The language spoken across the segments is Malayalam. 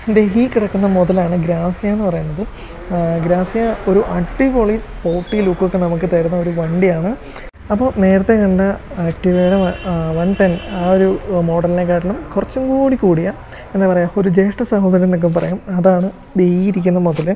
എൻ്റെ ഈ കിടക്കുന്ന മുതലാണ് ഗ്രാസിയ എന്ന് പറയുന്നത് ആ, ഗ്രാസിയ ഒരു അടിപൊളി സ്പോർട്ടി ലുക്കൊക്കെ നമുക്ക് തരുന്ന ഒരു വണ്ടിയാണ് അപ്പോൾ നേരത്തെ കണ്ട ആക്ടിവയുടെ വൺ ടെൻ ആ ഒരു മോഡലിനെക്കാട്ടിലും കുറച്ചും കൂടി കൂടിയ എന്താ പറയുക ഒരു ജ്യേഷ്ഠ സഹോദരൻ എന്നൊക്കെ പറയും അതാണ് ദേ ഈ ഇരിക്കുന്ന മുതൽ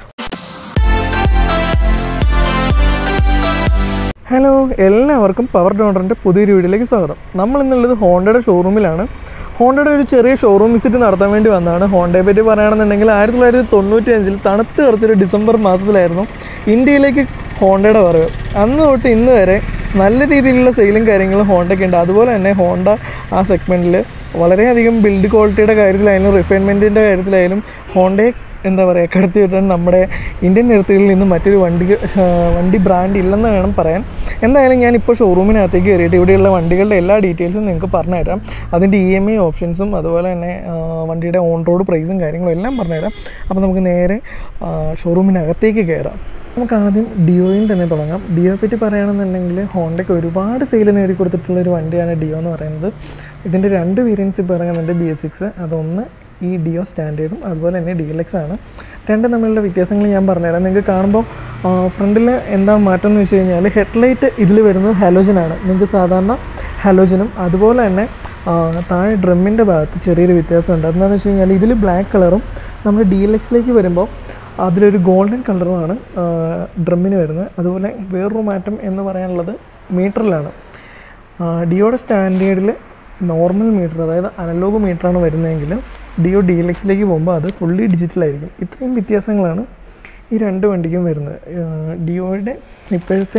ഹലോ എല്ലാവർക്കും പവർ ഡോണ്ടറിൻ്റെ പുതിയൊരു വീഡിയോയിലേക്ക് സ്വാഗതം നമ്മൾ ഇന്നുള്ളത് ഹോണ്ടയുടെ ഷോറൂമിലാണ് ഹോണ്ടയുടെ ഒരു ചെറിയ ഷോറൂം വിസിറ്റ് നടത്താൻ വേണ്ടി വന്നതാണ് ഹോണ്ടയെ പറ്റി പറയുകയാണെന്നുണ്ടെങ്കിൽ ആയിരത്തി തൊള്ളായിരത്തി തൊണ്ണൂറ്റി അഞ്ചിൽ തണുത്ത് കുറച്ചൊരു ഡിസംബർ മാസത്തിലായിരുന്നു ഇന്ത്യയിലേക്ക് ഹോണ്ടയുടെ വരവ് അന്ന് തൊട്ട് ഇന്ന് വരെ നല്ല രീതിയിലുള്ള സെയിലും കാര്യങ്ങളും ഹോണ്ടയ്ക്ക് ഉണ്ട് അതുപോലെ തന്നെ ഹോണ്ട ആ സെഗ്മെൻറ്റിൽ വളരെയധികം ബിൽഡ് ക്വാളിറ്റിയുടെ കാര്യത്തിലായാലും റിഫൈൻമെൻറ്റിൻ്റെ കാര്യത്തിലായാലും ഹോണ്ടയെ എന്താ പറയുക കടത്തി വിട്ടാൻ നമ്മുടെ ഇന്ത്യൻ നിരത്തുകളിൽ നിന്ന് മറ്റൊരു വണ്ടി ആ, വണ്ടി ബ്രാൻഡ് ഇല്ലെന്ന് വേണം പറയാൻ എന്തായാലും ഞാനിപ്പോൾ ഷോറൂമിനകത്തേക്ക് കയറിയിട്ട് ഇവിടെയുള്ള വണ്ടികളുടെ എല്ലാ ഡീറ്റെയിൽസും നിങ്ങൾക്ക് പറഞ്ഞുതരാം അതിൻ്റെ ഇ എം ഐ ഓപ്ഷൻസും അതുപോലെ തന്നെ ആ, വണ്ടിയുടെ ഓൺ റോഡ് പ്രൈസും കാര്യങ്ങളും എല്ലാം പറഞ്ഞുതരാം അപ്പോൾ നമുക്ക് നേരെ ആ, ഷോറൂമിനകത്തേക്ക് കയറാം നമുക്ക് ആദ്യം ഡിയോയിൽ തന്നെ തുടങ്ങാം ഡിയോയെ പറ്റി പറയുകയാണെന്നുണ്ടെങ്കിൽ ഹോണ്ടയ്ക്ക് ഒരുപാട് സെയിൽ നേടിക്കൊടുത്തിട്ടുള്ള ഒരു വണ്ടിയാണ് ഡിയോ എന്ന് പറയുന്നത് ഇതിൻ്റെ രണ്ട് വേരിയൻസ് ഇപ്പോൾ ഇറങ്ങുന്നുണ്ട് ബി എസ് സിക്സ് അതൊന്ന് ഈ ഡിയോ സ്റ്റാൻഡേർഡും അതുപോലെ തന്നെ ഡി എൽ എക്സ് ആണ് രണ്ടും തമ്മിലുള്ള വ്യത്യാസങ്ങൾ ഞാൻ പറഞ്ഞുതരാം നിങ്ങൾക്ക് കാണുമ്പോൾ ഫ്രണ്ടിൽ എന്താ മാറ്റം എന്ന് വെച്ച് കഴിഞ്ഞാൽ ഹെഡ്ലൈറ്റ് ഇതിൽ വരുന്നത് ഹലോജനാണ് നിങ്ങൾക്ക് സാധാരണ ഹലോജനും അതുപോലെ തന്നെ ആ, താഴെ ഡ്രമ്മിൻ്റെ ഭാഗത്ത് ചെറിയൊരു വ്യത്യാസമുണ്ട് അതെന്താണെന്ന് വെച്ച് കഴിഞ്ഞാൽ ഇതിൽ ബ്ലാക്ക് കളറും നമ്മൾ ഡി എൽ എക്സിലേക്ക് വരുമ്പോൾ അതിലൊരു ഗോൾഡൻ കളറുമാണ് ഡ്രമ്മിന് വരുന്നത് അതുപോലെ വേറൊരു മാറ്റം എന്ന് പറയാനുള്ളത് മീറ്ററിലാണ് ഡിയോയുടെ സ്റ്റാൻഡേർഡിൽ നോർമൽ മീറ്റർ അതായത് അനലോഗ് മീറ്ററാണ് വരുന്നതെങ്കിൽ ഡിയോ ഡി എൽ എക്സിലേക്ക് പോകുമ്പോൾ അത് ഫുള്ളി ഡിജിറ്റലായിരിക്കും ഇത്രയും വ്യത്യാസങ്ങളാണ് ഈ രണ്ട് വണ്ടിക്കും വരുന്നത് ഡിയോയുടെ ഇപ്പോഴത്തെ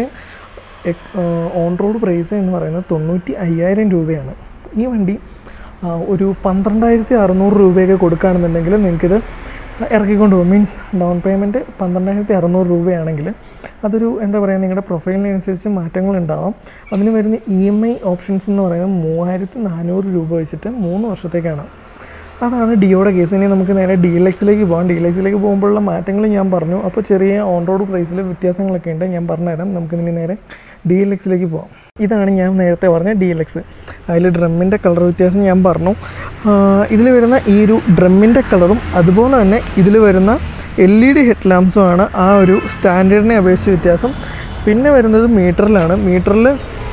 ഓൺ റോഡ് പ്രൈസ് എന്ന് പറയുന്നത് തൊണ്ണൂറ്റി അയ്യായിരം രൂപയാണ് ഈ വണ്ടി ആ, ഒരു പന്ത്രണ്ടായിരത്തി അറുന്നൂറ് രൂപയൊക്കെ കൊടുക്കുകയാണെന്നുണ്ടെങ്കിൽ നിങ്ങൾക്കിത് ഇറക്കിക്കൊണ്ട് പോകും മീൻസ് ഡൗൺ പേയ്മെൻറ്റ് പന്ത്രണ്ടായിരത്തി അറുന്നൂറ് രൂപയാണെങ്കിൽ അതൊരു എന്താ പറയുക നിങ്ങളുടെ പ്രൊഫൈലിനനുസരിച്ച് മാറ്റങ്ങളുണ്ടാവാം അതിന് വരുന്ന ഇ എം ഐ ഓപ്ഷൻസ് എന്ന് പറയുന്നത് മൂവായിരത്തി നാനൂറ് രൂപ വെച്ചിട്ട് മൂന്ന് വർഷത്തേക്കാണ് അതാണ് ഡിയോയുടെ കേസ് ഇനി നമുക്ക് നേരെ ഡി എൽ എക്സിലേക്ക് പോകാം ഡി എൽ എക്സിലേക്ക് പോകുമ്പോഴുള്ള മാറ്റങ്ങൾ ഞാൻ പറഞ്ഞു അപ്പോൾ ചെറിയ ഓൺ റോഡ് പ്രൈസിൽ വ്യത്യാസങ്ങളൊക്കെ ഉണ്ട് ഞാൻ പറഞ്ഞുതരാം നമുക്കിനി നേരെ ഡി എൽ എക്സിലേക്ക് പോകാം ഇതാണ് ഞാൻ നേരത്തെ പറഞ്ഞ ഡി എൽ എക്സ് അതിൽ ഡ്രമ്മിൻ്റെ കളർ വ്യത്യാസം ഞാൻ പറഞ്ഞു ഇതിൽ വരുന്ന ഈ ഒരു ഡ്രമ്മിൻ്റെ കളറും അതുപോലെ തന്നെ ഇതിൽ വരുന്ന എൽ ഇ ഡി ഹെഡ് ലാംപ്സും ആണ് ആ ഒരു സ്റ്റാൻഡേർഡിനെ അപേക്ഷിച്ച് വ്യത്യാസം പിന്നെ വരുന്നത് മീറ്ററിലാണ് മീറ്ററിൽ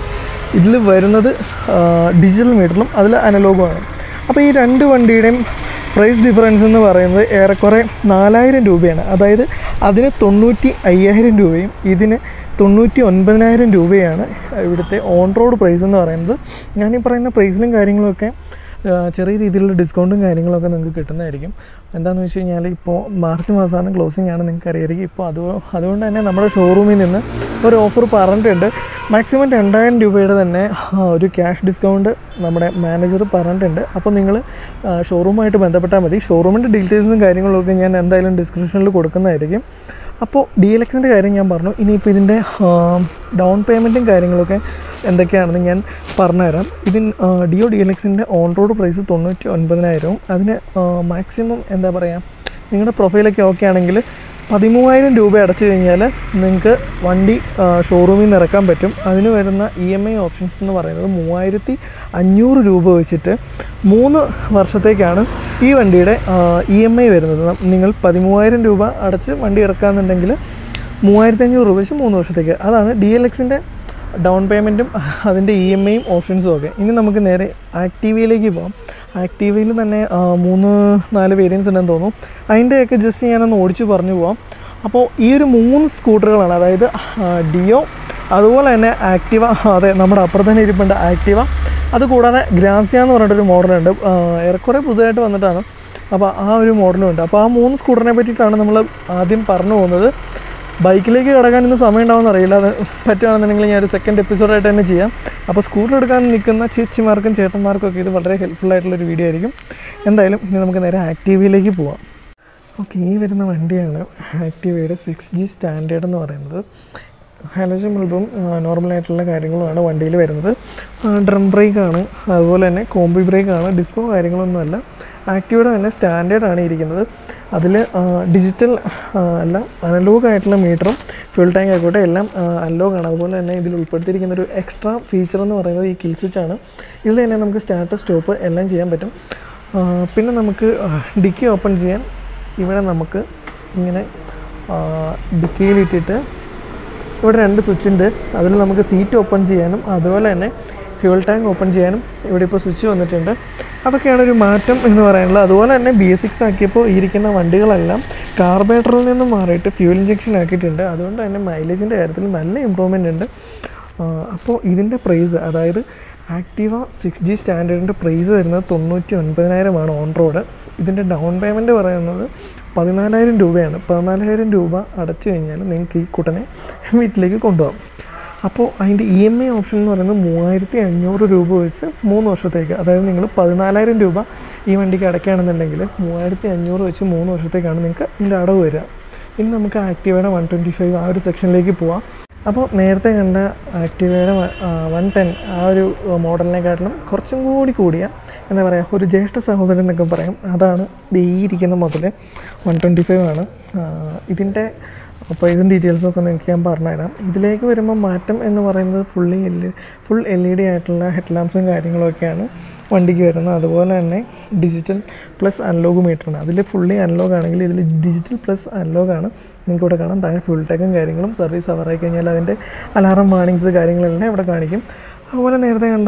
ഇതിൽ വരുന്നത് ഡിജിറ്റൽ മീറ്ററിലും അതിൽ അനലോഗുമാണ് അപ്പോൾ ഈ രണ്ട് വണ്ടിയുടെയും പ്രൈസ് ഡിഫറൻസ് എന്ന് പറയുന്നത് ഏറെക്കുറെ നാലായിരം രൂപയാണ് അതായത് അതിന് തൊണ്ണൂറ്റി അയ്യായിരം രൂപയും ഇതിന് തൊണ്ണൂറ്റി ഒൻപതിനായിരം രൂപയാണ് ഇവിടുത്തെ ഓൺ റോഡ് പ്രൈസ് എന്ന് പറയുന്നത് ഞാൻ ഈ പറയുന്ന പ്രൈസിലും കാര്യങ്ങളുമൊക്കെ ആ, ചെറിയ രീതിയിലുള്ള ഡിസ്കൗണ്ടും കാര്യങ്ങളൊക്കെ നിങ്ങൾക്ക് കിട്ടുന്നതായിരിക്കും എന്താണെന്ന് വെച്ച് കഴിഞ്ഞാൽ ഇപ്പോൾ മാർച്ച് മാസമാണ് ക്ലോസിംഗ് ആണ് നിങ്ങൾക്ക് അറിയായിരിക്കും ഇപ്പോൾ അത് അതുകൊണ്ട് തന്നെ നമ്മുടെ ഷോറൂമിൽ നിന്ന് ഒരു ഓഫർ പറഞ്ഞിട്ടുണ്ട് മാക്സിമം രണ്ടായിരം രൂപയുടെ തന്നെ ആ, ഒരു ക്യാഷ് ഡിസ്കൗണ്ട് നമ്മുടെ മാനേജർ പറഞ്ഞിട്ടുണ്ട് അപ്പോൾ നിങ്ങൾ ഷോറൂമായിട്ട് ബന്ധപ്പെട്ടാൽ മതി ഷോറൂമിൻ്റെ ഡീറ്റെയിൽസും കാര്യങ്ങളൊക്കെ ഞാൻ എന്തായാലും ഡിസ്ക്രിപ്ഷനിൽ കൊടുക്കുന്നതായിരിക്കും അപ്പോൾ ഡി എൽ എക്സിൻ്റെ കാര്യം ഞാൻ പറഞ്ഞു ഇനിയിപ്പോൾ ഇതിൻ്റെ ഡൗൺ പേയ്മെൻറ്റും കാര്യങ്ങളൊക്കെ എന്തൊക്കെയാണെന്ന് ഞാൻ പറഞ്ഞുതരാം ഇതിന് ഡിയോ ഡി എൽ എക്സിൻ്റെ ഓൺ റോഡ് പ്രൈസ് തൊണ്ണൂറ്റി ഒൻപതിനായിരവും അതിന് മാക്സിമം എന്താ പറയുക നിങ്ങളുടെ പ്രൊഫൈലൊക്കെ ഓക്കെ ആണെങ്കിൽ പതിമൂവായിരം രൂപ അടച്ചു കഴിഞ്ഞാൽ നിങ്ങൾക്ക് വണ്ടി ഷോറൂമിൽ നിന്ന് ഇറക്കാൻ പറ്റും അതിന് വരുന്ന ഇ എം ഐ ഓപ്ഷൻസ് എന്ന് പറയുന്നത് മൂവായിരത്തി അഞ്ഞൂറ് രൂപ വെച്ചിട്ട് മൂന്ന് വർഷത്തേക്കാണ് ഈ വണ്ടിയുടെ ഇ എം ഐ വരുന്നത് നം- നിങ്ങൾ പതിമൂവായിരം രൂപ അടച്ച് വണ്ടി ഇറക്കാന്നുണ്ടെങ്കിൽ മൂവായിരത്തി അഞ്ഞൂറ് രൂപ വെച്ച് മൂന്ന് വർഷത്തേക്ക് അതാണ് ഡി എൽ എക്സിൻ്റെ ഡൗൺ പേയ്മെൻറ്റും അതിൻ്റെ ഇ എം ഐയും ഓപ്ഷൻസും ഒക്കെ ഇനി നമുക്ക് നേരെ ആക്റ്റീവയിലേക്ക് പോകാം ആക്റ്റീവയിൽ തന്നെ ആ, മൂന്ന് നാല് വേരിയൻസ് ഉണ്ടെന്ന് തോന്നുന്നു അതിൻ്റെയൊക്കെ ജസ്റ്റ് ഞാനൊന്ന് ഓടിച്ച് പറഞ്ഞു പോവാം അപ്പോൾ ഈ ഒരു മൂന്ന് സ്കൂട്ടറുകളാണ് അതായത് ആ, ഡിയോ അതുപോലെ തന്നെ ആക്റ്റീവ അതെ നമ്മുടെ അപ്പുറത്ത് തന്നെ ഇരിപ്പുണ്ട് ആക്റ്റീവ അതുകൂടാതെ ഗ്രാസിയ എന്ന് പറഞ്ഞിട്ടൊരു മോഡലുണ്ട് ആ, ഏറെക്കുറെ പുതുതായിട്ട് വന്നിട്ടാണ് അപ്പോൾ ആ ഒരു മോഡലും ഉണ്ട് അപ്പോൾ ആ മൂന്ന് സ്കൂട്ടറിനെ പറ്റിയിട്ടാണ് നമ്മൾ ആദ്യം പറഞ്ഞു പോകുന്നത് ബൈക്കിലേക്ക് കിടക്കാൻ ഇന്ന് സമയം ഉണ്ടാവുമെന്ന് അറിയില്ല അത് പറ്റുകയാണെന്നുണ്ടെങ്കിൽ ഞാൻ ഒരു സെക്കൻഡ് എപ്പിസോഡായിട്ട് തന്നെ ചെയ്യാം അപ്പോൾ സ്കൂട്ടർ എടുക്കാൻ നിൽക്കുന്ന ചേച്ചിമാർക്കും ചേട്ടന്മാർക്കും ഒക്കെ ഇത് വളരെ ഹെൽപ്ഫുൾ ആയിട്ടുള്ളൊരു വീഡിയോ ആയിരിക്കും എന്തായാലും ഇനി നമുക്ക് നേരെ ആക്റ്റീവയിലേക്ക് പോവാം ഓക്കെ ഈ വരുന്ന വണ്ടിയാണ് ആക്റ്റീവയുടെ സിക്സ് ജി സ്റ്റാൻഡേർഡ് എന്ന് പറയുന്നത് ഹാലോജൻ ബൾബും നോർമലായിട്ടുള്ള കാര്യങ്ങളുമാണ് വണ്ടിയിൽ വരുന്നത് ഡ്രം ബ്രേക്കാണ് അതുപോലെ തന്നെ കോമ്പി ബ്രേക്കാണ് ഡിസ്കോ കാര്യങ്ങളൊന്നുമല്ല ആക്റ്റീവയുടെ തന്നെ സ്റ്റാൻഡേർഡാണ് ഇരിക്കുന്നത് അതിൽ ഡിജിറ്റൽ അല്ല അനലോഗ് ആയിട്ടുള്ള മീറ്ററും ഫ്യൂൾ ടാങ്ക് ആയിക്കോട്ടെ എല്ലാം അനലോഗാണ് അതുപോലെ തന്നെ ഇതിൽ ഉൾപ്പെടുത്തിയിരിക്കുന്ന ഒരു എക്സ്ട്രാ ഫീച്ചർ എന്ന് പറയുന്നത് ഈ കിൽ സ്വിച്ച് ആണ് ഇതിൽ തന്നെ നമുക്ക് സ്റ്റാർട്ട് സ്റ്റോപ്പ് എല്ലാം ചെയ്യാൻ പറ്റും ആ, പിന്നെ നമുക്ക് ഡിക്കി ഓപ്പൺ ചെയ്യാൻ ഇവിടെ നമുക്ക് ഇങ്ങനെ ഡിക്കിയിലിട്ടിട്ട് ഇവിടെ രണ്ട് സ്വിച്ച് ഉണ്ട് അതിൽ നമുക്ക് സീറ്റ് ഓപ്പൺ ചെയ്യാനും അതുപോലെ തന്നെ ഫ്യൂൽ ടാങ്ക് ഓപ്പൺ ചെയ്യാനും ഇവിടെ ഇപ്പോൾ സ്വിച്ച് വന്നിട്ടുണ്ട് അതൊക്കെയാണ് ഒരു മാറ്റം എന്ന് പറയാനുള്ളത് അതുപോലെ തന്നെ ബി എസ് സിക്സ് ആക്കിയപ്പോൾ ഈ ഇരിക്കുന്ന വണ്ടികളെല്ലാം കാർബേറ്ററിൽ നിന്നും മാറിയിട്ട് ഫ്യൂൽ ഇഞ്ചക്ഷൻ ആക്കിയിട്ടുണ്ട് അതുകൊണ്ട് തന്നെ മൈലേജിൻ്റെ കാര്യത്തിൽ നല്ല ഇമ്പ്രൂവ്മെൻ്റ് ഉണ്ട് അപ്പോൾ ഇതിൻ്റെ പ്രൈസ് അതായത് ആക്റ്റീവ സിക്സ് ജി സ്റ്റാൻഡേർഡിൻ്റെ പ്രൈസ് വരുന്നത് തൊണ്ണൂറ്റി ഒൻപതിനായിരമാണ് ഓൺ റോഡ് ഇതിൻ്റെ ഡൗൺ പേയ്മെൻറ്റ് പറയുന്നത് പതിനാലായിരം രൂപയാണ് പതിനാലായിരം രൂപ അടച്ചു കഴിഞ്ഞാൽ നിങ്ങൾക്ക് ഈ കുട്ടനെ വീട്ടിലേക്ക് കൊണ്ടുപോകാം അപ്പോൾ അതിൻ്റെ ഇ എം ഐ ഓപ്ഷൻ എന്ന് പറയുന്നത് മൂവായിരത്തി അഞ്ഞൂറ് രൂപ വെച്ച് മൂന്ന് വർഷത്തേക്ക് അതായത് നിങ്ങൾ പതിനാലായിരം രൂപ ഈ വണ്ടിക്ക് അടയ്ക്കുകയാണെന്നുണ്ടെങ്കിൽ മൂവായിരത്തി അഞ്ഞൂറ് വെച്ച് മൂന്ന് വർഷത്തേക്കാണ് നിങ്ങൾക്ക് ഇതിൻ്റെ അടവ് വരിക ഇനി നമുക്ക് ആക്റ്റീവയുടെ വൺ ട്വൻറ്റി ഫൈവ് ആ ഒരു സെക്ഷനിലേക്ക് പോവാം അപ്പോൾ നേരത്തെ കണ്ട ആക്റ്റീവയുടെ വൺ ടെൻ ആ ഒരു മോഡലിനെക്കാട്ടിലും കുറച്ചും കൂടി കൂടിയ എന്താ പറയുക ഒരു ജ്യേഷ്ഠ സഹോദരൻ എന്നൊക്കെ പറയും അതാണ് ദേ ഈ ഇരിക്കുന്ന മുതൽ വൺ ട്വൻറ്റി ഫൈവ് ആണ് ഇതിൻ്റെ പ്രൈസും ഡീറ്റെയിൽസും ഒക്കെ നിങ്ങൾക്ക് ഞാൻ പറഞ്ഞുതരാം ഇതിലേക്ക് വരുമ്പോൾ മാറ്റം എന്ന് പറയുന്നത് fully L full L E D ആയിട്ടുള്ള ഹെഡ് ലാംപ്സും കാര്യങ്ങളൊക്കെയാണ് വണ്ടിക്ക് വരുന്നത് അതുപോലെ തന്നെ ഡിജിറ്റൽ പ്ലസ് അനലോഗ് മീറ്ററാണ് അതിൽ ഫുള്ളി അനലോഗ് ആണെങ്കിൽ ഇതിൽ ഡിജിറ്റൽ പ്ലസ് അനലോഗ് ആണ് നിങ്ങൾക്ക് ഇവിടെ കാണാം താഴെ ഫുൾ ടെക്കും കാര്യങ്ങളും സർവീസ് അവറായി കഴിഞ്ഞാൽ അതിൻ്റെ അലാറം വാർണിങ്സ് കാര്യങ്ങളെല്ലാം ഇവിടെ കാണിക്കും അതുപോലെ നേരത്തെ കണ്ട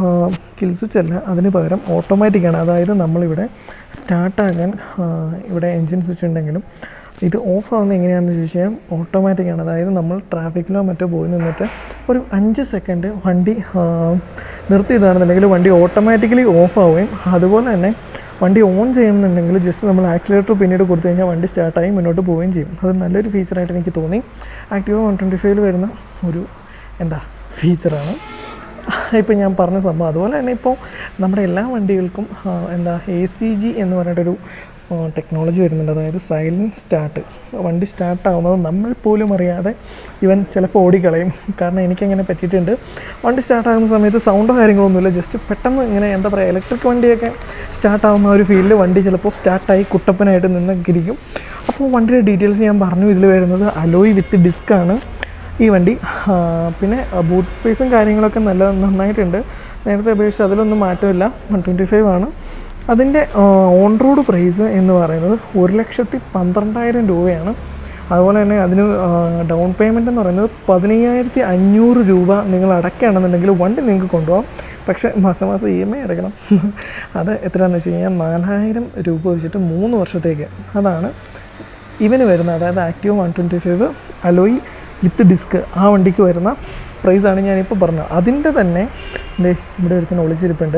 കിൽ സ്വിച്ച് അല്ല അതിന് പകരം ഓട്ടോമാറ്റിക്കാണ് അതായത് നമ്മളിവിടെ സ്റ്റാർട്ടാകാൻ ഇവിടെ എൻജിൻ സ്വിച്ച് ഉണ്ടെങ്കിലും ഇത് ഓഫ് ആവുന്ന എങ്ങനെയാണെന്ന് ചോദിച്ചു കഴിഞ്ഞാൽ ഓട്ടോമാറ്റിക്കാണ് അതായത് നമ്മൾ ട്രാഫിക്കിലോ മറ്റോ പോയി നിന്നിട്ട് ഒരു അഞ്ച് സെക്കൻഡ് വണ്ടി ആ, നിർത്തിയിടുകയാണെന്നുണ്ടെങ്കിൽ വണ്ടി ഓട്ടോമാറ്റിക്കലി ഓഫ് ആവുകയും അതുപോലെ തന്നെ വണ്ടി ഓൺ ചെയ്യണമെന്നുണ്ടെങ്കിൽ ജസ്റ്റ് നമ്മൾ ആക്സിലേറ്റർ പിന്നീട് കൊടുത്തു കഴിഞ്ഞാൽ വണ്ടി സ്റ്റാർട്ടായി മുന്നോട്ട് പോവുകയും ചെയ്യും അത് നല്ലൊരു ഫീച്ചറായിട്ട് എനിക്ക് തോന്നി ആക്റ്റീവ വൺ ട്വൻറ്റി ഫൈവിൽ വരുന്ന ഒരു എന്താ ഫീച്ചറാണ് ഇപ്പം ഞാൻ പറഞ്ഞ സംഭവം അതുപോലെ തന്നെ ഇപ്പോൾ നമ്മുടെ എല്ലാ വണ്ടികൾക്കും ആ, എന്താ എ സി ജി എന്ന് പറഞ്ഞിട്ടൊരു ടെക്നോളജി വരുന്നുണ്ട് അതായത് സൈലൻറ്റ് സ്റ്റാർട്ട് വണ്ടി സ്റ്റാർട്ടാവുന്നത് നമ്മൾ പോലും അറിയാതെ ഇവൻ ചിലപ്പോൾ ഓടിക്കളയും കാരണം എനിക്കങ്ങനെ പറ്റിയിട്ടുണ്ട് വണ്ടി സ്റ്റാർട്ടാകുന്ന സമയത്ത് സൗണ്ടോ കാര്യങ്ങളൊന്നുമില്ല ജസ്റ്റ് പെട്ടെന്ന് ഇങ്ങനെ എന്താ പറയുക ഇലക്ട്രിക് വണ്ടിയൊക്കെ സ്റ്റാർട്ടാവുന്ന ഒരു ഫീൽഡിൽ വണ്ടി ചിലപ്പോൾ സ്റ്റാർട്ടായി കുട്ടപ്പനായിട്ട് നിന്നൊക്കെ ഇരിക്കും അപ്പോൾ വണ്ടിയുടെ ഡീറ്റെയിൽസ് ഞാൻ പറഞ്ഞു ഇതിൽ വരുന്നത് അലോയ് വിത്ത് ഡിസ്ക്കാണ് ഈ വണ്ടി ആ, പിന്നെ ബൂട്ട് സ്പേസും കാര്യങ്ങളൊക്കെ നല്ല നന്നായിട്ടുണ്ട് നേരത്തെ അപേക്ഷിച്ച് അതിലൊന്നും മാറ്റമില്ല വൺ ട്വൻറ്റി ഫൈവ് ആണ് അതിൻ്റെ ഓൺ റോഡ് പ്രൈസ് എന്ന് പറയുന്നത് ഒരു ലക്ഷത്തി പന്ത്രണ്ടായിരം രൂപയാണ് അതുപോലെ തന്നെ അതിന് ഡൗൺ പേയ്മെൻ്റ് എന്ന് പറയുന്നത് പതിനയ്യായിരത്തി അഞ്ഞൂറ് രൂപ നിങ്ങൾ അടയ്ക്കുകയാണെന്നുണ്ടെങ്കിൽ വണ്ടി നിങ്ങൾക്ക് കൊണ്ടുപോകാം പക്ഷേ മാസം മാസം ഇ എം ഐ അടയ്ക്കണം അത് എത്രയാണെന്ന് വെച്ച് കഴിഞ്ഞാൽ നാലായിരം രൂപ വെച്ചിട്ട് മൂന്ന് വർഷത്തേക്ക് അതാണ് ഇവന് വരുന്ന അതായത് Activa one twenty five alloy with disc ആ വണ്ടിക്ക് വരുന്ന പ്രൈസാണ് ഞാനിപ്പോൾ പറഞ്ഞത് അതിൻ്റെ തന്നെ ദേ ഇവിടെ ഒരുത്തിന് ഒളിച്ചിരിപ്പുണ്ട്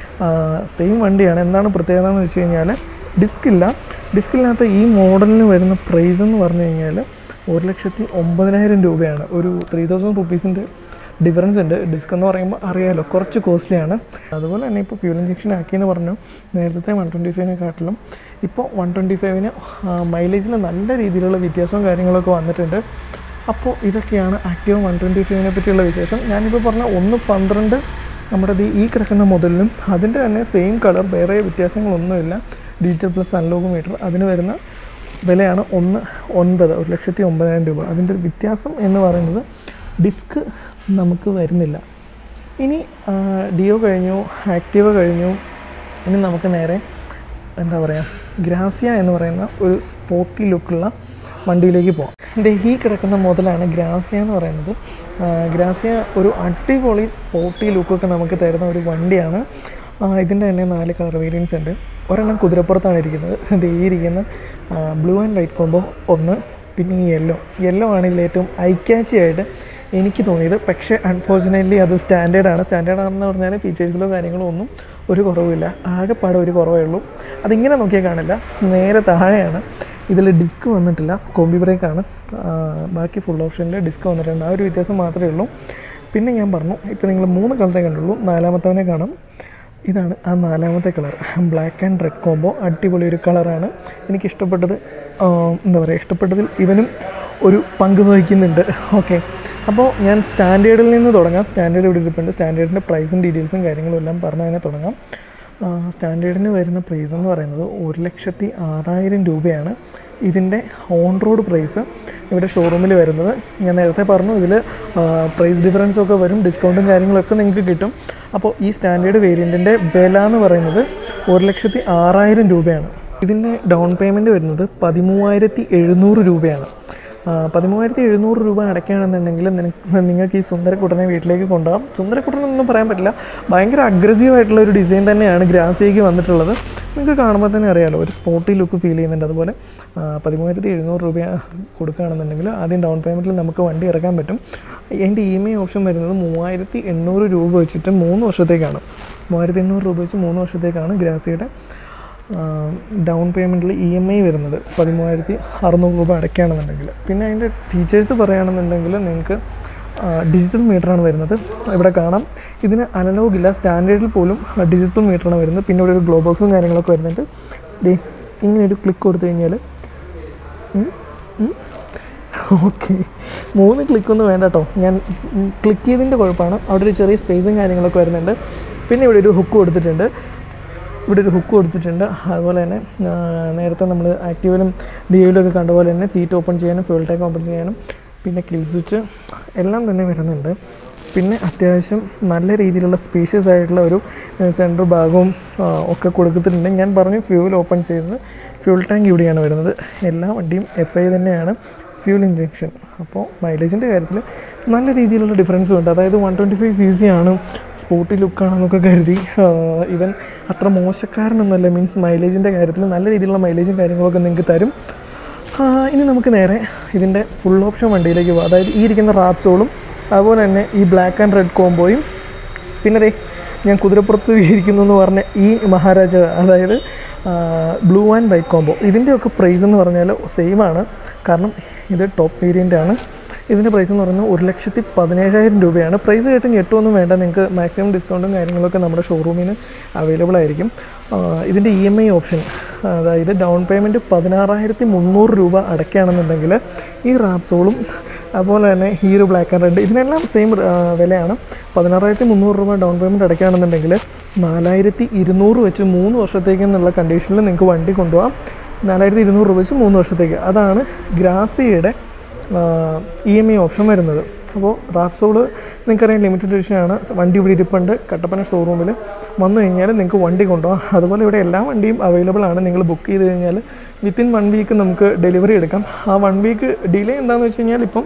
സെയിം വണ്ടിയാണ് എന്താണ് പ്രത്യേകത എന്ന് വെച്ച് കഴിഞ്ഞാൽ ഡിസ്ക് ഇല്ല ഡിസ്കില്ലാത്ത ഈ മോഡലിന് വരുന്ന പ്രൈസ് എന്ന് പറഞ്ഞു കഴിഞ്ഞാൽ ഒരു ലക്ഷത്തി ഒമ്പതിനായിരം രൂപയാണ് ഒരു ത്രീ തൗസൻഡ് റുപ്പീസിൻ്റെ ഡിഫറൻസ് ഉണ്ട് ഡിസ്ക് എന്ന് പറയുമ്പോൾ അറിയാമല്ലോ കുറച്ച് കോസ്റ്റ്ലിയാണ് അതുപോലെ തന്നെ ഇപ്പോൾ ഫ്യൂൽ ഇഞ്ചക്ഷൻ ആക്കിയെന്ന് പറഞ്ഞു നേരത്തെ വൺ ട്വൻറ്റി ഫൈവിനെക്കാട്ടിലും ഇപ്പോൾ വൺ ട്വൻറ്റി ഫൈവിന് മൈലേജിൽ നല്ല രീതിയിലുള്ള വ്യത്യാസവും കാര്യങ്ങളൊക്കെ വന്നിട്ടുണ്ട് അപ്പോൾ ഇതൊക്കെയാണ് ആക്റ്റീവ് വൺ ട്വൻറ്റി ഫൈവിനെ പറ്റിയുള്ള വിശേഷം ഞാനിപ്പോൾ പറഞ്ഞ ഒന്ന് പന്ത്രണ്ട് നമ്മുടെ ദേ ഈ കിടക്കുന്ന മോഡലിലും അതിൻ്റെ തന്നെ സെയിം കളർ വേറെ വ്യത്യാസങ്ങളൊന്നുമില്ല ഡിജിറ്റൽ പ്ലസ് അൺലോഗ് മീറ്റർ അതിന് വരുന്ന വിലയാണ് ഒന്ന് ഒൻപത് ഒരു ലക്ഷത്തി ഒമ്പതിനായിരം രൂപ അതിൻ്റെ വ്യത്യാസം എന്ന് പറയുന്നത് ഡിസ്ക് നമുക്ക് വരുന്നില്ല ഇനി ആ, ഡിയോ കഴിഞ്ഞു ആക്റ്റീവ കഴിഞ്ഞു ഇനി നമുക്ക് നേരെ എന്താ പറയുക ഗ്രാസിയ എന്ന് പറയുന്ന ഒരു സ്പോർട്ടി ലുക്കുള്ള വണ്ടിയിലേക്ക് പോകാം എൻ്റെ ഈ കിടക്കുന്ന മുതലാണ് ഗ്രാസിയ എന്ന് പറയുന്നത് ആ, ഗ്രാസിയ ഒരു അടിപൊളി സ്പോർട്ടി ലുക്കൊക്കെ നമുക്ക് തരുന്ന ഒരു വണ്ടിയാണ് ആ, ഇതിൻ്റെ തന്നെ നാല് കളർ വേരിയൻസ് ഉണ്ട് ഒരെണ്ണം കുതിരപ്പുറത്താണ് ഇരിക്കുന്നത് ഇത് ഈ ഇരിക്കുന്ന ബ്ലൂ ആൻഡ് വൈറ്റ് കോമ്പോ ഒന്ന് പിന്നെ ഈ യെല്ലോ യെല്ലോ ആണ് ഇതിൽ ഏറ്റവും ഐക്യാച്ചി ആയിട്ട് എനിക്ക് തോന്നിയത് പക്ഷേ അൺഫോർച്ചുനേറ്റ്ലി അത് സ്റ്റാൻഡേർഡാണ് സ്റ്റാൻഡേർഡ് ആണെന്ന് പറഞ്ഞാൽ ഫീച്ചേഴ്സിലോ കാര്യങ്ങളോ ഒന്നും ഒരു കുറവുമില്ല ആകെപ്പാടെ ഒരു കുറവേ ഉള്ളൂ അതിങ്ങനെ നോക്കിയാൽ കാണില്ല നേരെ താഴെയാണ് ഇതിൽ ഡിസ്ക് വന്നിട്ടില്ല കോമ്പി ബ്രേക്കാണ് ബാക്കി ഫുൾ ഓപ്ഷനിൽ ഡിസ്ക് വന്നിട്ടുണ്ട് ആ ഒരു വ്യത്യാസം മാത്രമേ ഉള്ളൂ പിന്നെ ഞാൻ പറഞ്ഞു ഇപ്പോൾ നിങ്ങൾ മൂന്ന് കളറേ കണ്ടുള്ളൂ നാലാമത്തവനെ കാണാം ഇതാണ് ആ നാലാമത്തെ colour black and red combo അടിപൊളി ഒരു കളറാണ് എനിക്ക് ഇഷ്ടപ്പെട്ടത് ആ, എന്താ പറയുക ഇഷ്ടപ്പെട്ടതിൽ ഇവനും ഒരു പങ്ക് വഹിക്കുന്നുണ്ട് ഓക്കെ അപ്പോൾ ഞാൻ സ്റ്റാൻഡേർഡിൽ നിന്ന് തുടങ്ങാം സ്റ്റാൻഡേർഡ് ഇവിടെ ഇരിപ്പുണ്ട് സ്റ്റാൻഡേർഡിൻ്റെ പ്രൈസും ഡീറ്റെയിൽസും കാര്യങ്ങളും എല്ലാം പറഞ്ഞ് തന്നെ തുടങ്ങാം സ്റ്റാൻഡേർഡിന് വരുന്ന പ്രൈസ് എന്ന് പറയുന്നത് ഒരു ലക്ഷത്തി ആറായിരം രൂപയാണ് ഇതിൻ്റെ ഓൺ റോഡ് പ്രൈസ് ഇവിടെ ഷോറൂമിൽ വരുന്നത് ഞാൻ നേരത്തെ പറഞ്ഞു ഇതിൽ പ്രൈസ് ഡിഫറൻസ് ഒക്കെ വരും ഡിസ്കൗണ്ടും കാര്യങ്ങളൊക്കെ നിങ്ങൾക്ക് കിട്ടും അപ്പോൾ ഈ സ്റ്റാൻഡേർഡ് വേരിയൻറ്റിൻ്റെ വില എന്ന് പറയുന്നത് ഒരു ലക്ഷത്തി ആറായിരം രൂപയാണ് ഇതിൻ്റെ ഡൗൺ പേയ്മെൻറ്റ് വരുന്നത് പതിമൂവായിരത്തി എഴുന്നൂറ് രൂപയാണ് ആ, പതിമൂവായിരത്തി എഴുന്നൂറ് രൂപ അടയ്ക്കുകയാണെന്നുണ്ടെങ്കിൽ നിനക്ക് നിങ്ങൾക്ക് ഈ സുന്ദരക്കുട്ടനെ വീട്ടിലേക്ക് കൊണ്ടുപോകാം സുന്ദരക്കുട്ടനൊന്നും പറയാൻ പറ്റില്ല ഭയങ്കര അഗ്രസീവ് ആയിട്ടുള്ള ഒരു ഡിസൈൻ തന്നെയാണ് ഗ്രാസിയയ്ക്ക് വന്നിട്ടുള്ളത് നിങ്ങൾക്ക് കാണുമ്പോൾ തന്നെ അറിയാലോ ഒരു സ്പോർട്ടി ലുക്ക് ഫീൽ ചെയ്യുന്നുണ്ട് അതുപോലെ ആ, പതിമൂവായിരത്തി എഴുന്നൂറ് രൂപ കൊടുക്കുകയാണെന്നുണ്ടെങ്കിൽ ആദ്യം ഡൗൺ പേയ്മെൻറ്റിൽ നമുക്ക് വണ്ടി ഇറക്കാൻ പറ്റും എൻ്റെ ഇ എം ഐ ഓപ്ഷൻ വരുന്നത് മൂവായിരത്തി എണ്ണൂറ് രൂപ വെച്ചിട്ട് മൂന്ന് വർഷത്തേക്കാണ് മൂവായിരത്തി എണ്ണൂറ് രൂപ വെച്ച് മൂന്ന് വർഷത്തേക്കാണ് ഗ്രാസിയുടെ ഡൗൺ പേയ്മെൻറ്റിൽ ഇ എം ഐ വരുന്നത് പതിമൂവായിരത്തി അറുന്നൂറ് രൂപ അടയ്ക്കുകയാണെന്നുണ്ടെങ്കിൽ പിന്നെ അതിൻ്റെ ഫീച്ചേഴ്സ് പറയുകയാണെന്നുണ്ടെങ്കിൽ നിങ്ങൾക്ക് ഡിജിറ്റൽ മീറ്ററാണ് വരുന്നത് ഇവിടെ കാണാം ഇതിന് അനലോഗ് ഇല്ല സ്റ്റാൻഡേർഡിൽ പോലും ഡിജിറ്റൽ മീറ്ററാണ് വരുന്നത് പിന്നെ ഇവിടെ ഒരു ഗ്ലോ ബോക്സും കാര്യങ്ങളൊക്കെ വരുന്നുണ്ട് ദേ ഇങ്ങനെ ഒരു ക്ലിക്ക് കൊടുത്തു കഴിഞ്ഞാൽ ഓക്കെ മൂന്ന് ക്ലിക്കൊന്നും വേണ്ട കേട്ടോ ഞാൻ ക്ലിക്ക് ചെയ്തതിൻ്റെ കുഴപ്പമാണ് അവിടെ ഒരു ചെറിയ സ്പേസും കാര്യങ്ങളൊക്കെ വരുന്നുണ്ട് പിന്നെ ഇവിടെ ഒരു ഹുക്ക് കൊടുത്തിട്ടുണ്ട് ഇവിടെ ഒരു ഹുക്ക് കൊടുത്തിട്ടുണ്ട് അതുപോലെ തന്നെ ആ, നേരത്തെ നമ്മൾ ആക്റ്റീവിലും ഡിയോയിലും ഒക്കെ കണ്ട പോലെ തന്നെ സീറ്റ് ഓപ്പൺ ചെയ്യാനും ഫ്യൂൾ ടാങ്ക് ഓപ്പൺ ചെയ്യാനും പിന്നെ കിൽ സ്വിച്ച് എല്ലാം തന്നെ വരുന്നുണ്ട് പിന്നെ അത്യാവശ്യം നല്ല രീതിയിലുള്ള സ്പേഷ്യസ് ആയിട്ടുള്ള ഒരു സെൻറ്റർ ഭാഗവും ആ, ഒക്കെ കൊടുത്തിട്ടുണ്ട് ഞാൻ പറഞ്ഞു ഫ്യൂൽ ഓപ്പൺ ചെയ്തത് ഫ്യൂൾ ടാങ്ക് ഇവിടെയാണ് വരുന്നത് എല്ലാ വണ്ടിയും എഫ് ഐ തന്നെയാണ് ഫ്യൂൽ ഇഞ്ചെക്ഷൻ അപ്പോൾ മൈലേജിൻ്റെ കാര്യത്തിൽ നല്ല രീതിയിലുള്ള ഡിഫറൻസും ഉണ്ട് അതായത് one twenty five C C ആണ് സ്പോർട്ടി ലുക്കാണെന്നൊക്കെ കരുതി ഇവൻ അത്ര മോശക്കാരനൊന്നുമല്ല മീൻസ് മൈലേജിൻ്റെ കാര്യത്തിൽ നല്ല രീതിയിലുള്ള മൈലേജും കാര്യങ്ങളൊക്കെ നിങ്ങൾക്ക് തരും ആ, ഇനി നമുക്ക് നേരെ ഇതിൻ്റെ ഫുൾ ഓപ്ഷൻ വണ്ടിയിലേക്ക് പോകാം അതായത് ഈ ഇരിക്കുന്ന റാപ്സോളും അതുപോലെ തന്നെ ഈ ബ്ലാക്ക് ആൻഡ് റെഡ് കോംബോയും പിന്നെ ദേ ഞാൻ കുതിരപ്പുറത്ത് ഇരിക്കുന്നു എന്ന് പറഞ്ഞ ഈ മഹാരാജ അതായത് ബ്ലൂ ആൻഡ് വൈറ്റ് കോംബോ ഇതിൻ്റെയൊക്കെ പ്രൈസ് എന്ന് പറഞ്ഞാൽ സെയിം ആണ് കാരണം ഇത് ടോപ്പ് വേരിയൻ്റ് ആണ് ഇതിൻ്റെ പ്രൈസ് എന്ന് പറയുന്നത് ഒരു ലക്ഷത്തി പതിനേഴായിരം രൂപയാണ് പ്രൈസ് കേട്ട് ഞെട്ടുമൊന്നും വേണ്ട നിങ്ങൾക്ക് മാക്സിമം ഡിസ്കൗണ്ടും കാര്യങ്ങളൊക്കെ നമ്മുടെ ഷോറൂമിന് അവൈലബിൾ ആയിരിക്കും ആ, ഇതിൻ്റെ ഇ എം ഐ ഓപ്ഷൻ അതായത് ഡൗൺ പേയ്മെൻറ്റ് പതിനാറായിരത്തി മുന്നൂറ് രൂപ അടയ്ക്കുകയാണെന്നുണ്ടെങ്കിൽ ഈ റാപ്സോളും അതുപോലെ തന്നെ ഈ ഒരു ബ്ലാക്ക് ആൻഡ് റെഡ് ഇതിനെല്ലാം സെയിം വിലയാണ് പതിനാറായിരത്തി മുന്നൂറ് രൂപ ഡൗൺ പേയ്മെൻറ്റ് അടയ്ക്കുകയാണെന്നുണ്ടെങ്കിൽ നാലായിരത്തി ഇരുന്നൂറ് വെച്ച് മൂന്ന് വർഷത്തേക്ക് എന്നുള്ള കണ്ടീഷനിൽ നിങ്ങൾക്ക് വണ്ടി കൊണ്ടുപോകാം നാലായിരത്തി ഇരുന്നൂറ് രൂപ വെച്ച് മൂന്ന് വർഷത്തേക്ക് അതാണ് ഗ്രാസിയുടെ ഇ എം ഐ ഓപ്ഷൻ വരുന്നത് അപ്പോൾ റാപ്സോള് നിങ്ങൾക്കറിയാം ലിമിറ്റഡ് എഡിഷനാണ് വണ്ടി ഇവിടെ ഇരിപ്പുണ്ട് കട്ടപ്പന ഷോറൂമിൽ വന്നു കഴിഞ്ഞാൽ നിങ്ങൾക്ക് വണ്ടി കൊണ്ടുപോകാം അതുപോലെ ഇവിടെ എല്ലാ വണ്ടിയും അവൈലബിൾ ആണ് നിങ്ങൾ ബുക്ക് ചെയ്ത് കഴിഞ്ഞാൽ വിത്തിൻ വൺ വീക്ക് നമുക്ക് ഡെലിവറി എടുക്കാം ആ വൺ വീക്ക് ഡിലേ എന്താണെന്ന് വെച്ച് കഴിഞ്ഞാൽ ഇപ്പം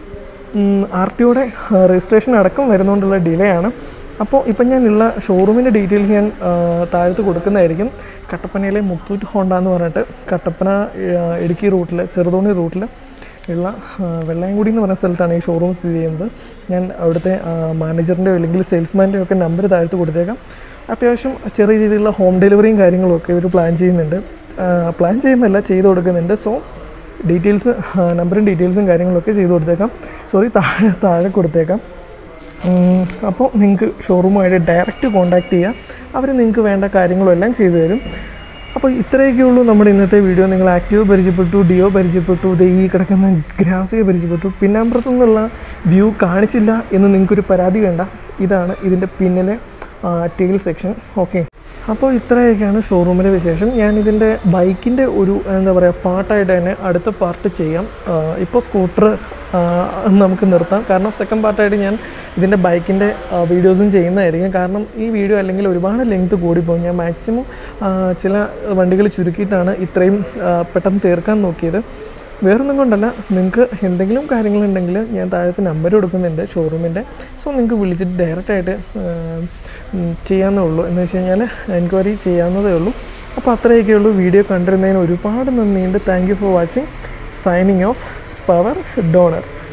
ആർ ടിയുടെ രജിസ്ട്രേഷൻ അടക്കം വരുന്നതുകൊണ്ടുള്ള ഡിലേ ആണ് അപ്പോൾ ഇപ്പം ഞാനുള്ള ഷോറൂമിൻ്റെ ഡീറ്റെയിൽസ് ഞാൻ ആ, താഴത്ത് കൊടുക്കുന്നതായിരിക്കും കട്ടപ്പനയിലെ മുത്തൂറ്റ് ഹോണ്ട എന്ന് പറഞ്ഞിട്ട് കട്ടപ്പന ആ, ഇടുക്കി റൂട്ടിൽ ചെറുതോണി റൂട്ടിൽ ഉള്ള ആ, വെള്ളായംകുടി എന്ന് പറഞ്ഞ സ്ഥലത്താണ് ഈ ഷോറൂം സ്ഥിതി ചെയ്യുന്നത് ഞാൻ അവിടുത്തെ മാനേജറിൻ്റെ അല്ലെങ്കിൽ സെയിൽസ്മാൻ്റെ ഒക്കെ നമ്പർ താഴത്ത് കൊടുത്തേക്കാം അത്യാവശ്യം ചെറിയ രീതിയിലുള്ള ഹോം ഡെലിവറിയും കാര്യങ്ങളും ഒക്കെ ഇവർ പ്ലാൻ ചെയ്യുന്നുണ്ട് പ്ലാൻ ചെയ്യുന്നല്ല ചെയ്ത് കൊടുക്കുന്നുണ്ട് സോ ഡീറ്റെയിൽസ് നമ്പറും ഡീറ്റെയിൽസും കാര്യങ്ങളൊക്കെ ചെയ്ത് കൊടുത്തേക്കാം സോറി താഴെ താഴെ കൊടുത്തേക്കാം ഉം, അപ്പോൾ നിങ്ങൾക്ക് ഷോറൂമുമായിട്ട് ഡയറക്റ്റ് കോൺടാക്റ്റ് ചെയ്യാം അവർ നിങ്ങൾക്ക് വേണ്ട കാര്യങ്ങളും എല്ലാം ചെയ്തു തരും അപ്പോൾ ഇത്രയൊക്കെ ഉള്ളൂ നമ്മുടെ ഇന്നത്തെ വീഡിയോ നിങ്ങൾ ആക്റ്റീവ് പരിചയപ്പെട്ടു ഡിയോ പരിചയപ്പെട്ടു ദേ ഈ കിടക്കുന്ന ഗ്രാസിയെ പരിചയപ്പെട്ടു പിന്നാമ്പുറത്തു നിന്നുള്ള വ്യൂ കാണിച്ചില്ല എന്ന് നിങ്ങൾക്കൊരു പരാതി വേണ്ട ഇതാണ് ഇതിൻ്റെ പിന്നിലെ ടെയിൽ സെക്ഷൻ ഓക്കെ അപ്പോൾ ഇത്രയൊക്കെയാണ് ഷോറൂമിലെ വിശേഷം ഞാൻ ഇതിൻ്റെ ബൈക്കിൻ്റെ ഒരു എന്താ പറയുക പാർട്ടായിട്ട് തന്നെ അടുത്ത പാർട്ട് ചെയ്യാം ഇപ്പോൾ സ്കൂട്ടർ നമുക്ക് നിർത്താം കാരണം സെക്കൻഡ് പാർട്ടായിട്ട് ഞാൻ ഇതിൻ്റെ ബൈക്കിൻ്റെ വീഡിയോസും ചെയ്യുന്നതായിരിക്കും കാരണം ഈ വീഡിയോ അല്ലെങ്കിൽ ഒരുപാട് ലെങ്ത് കൂടിപ്പോകും ഞാൻ മാക്സിമം ചില വണ്ടികൾ ചുരുക്കിയിട്ടാണ് ഇത്രയും ആ, പെട്ടെന്ന് തീർക്കാൻ നോക്കിയത് വേറൊന്നും കൊണ്ടല്ല നിങ്ങൾക്ക് എന്തെങ്കിലും കാര്യങ്ങളുണ്ടെങ്കിൽ ഞാൻ താഴത്തെ നമ്പർ കൊടുക്കുന്നുണ്ട് ഷോറൂമിൻ്റെ സോ നിങ്ങൾക്ക് വിളിച്ചിട്ട് ഡയറക്റ്റായിട്ട് ചെയ്യാവുന്നേ ഉള്ളൂ എന്ന് വെച്ച് കഴിഞ്ഞാൽ എൻക്വയറി ചെയ്യാവുന്നതേ ഉള്ളൂ അപ്പോൾ അത്രയൊക്കെ ഉള്ളൂ വീഡിയോ കണ്ടിരുന്നതിന് ഒരുപാട് നന്ദിയുണ്ട് thank you for watching signing off power donor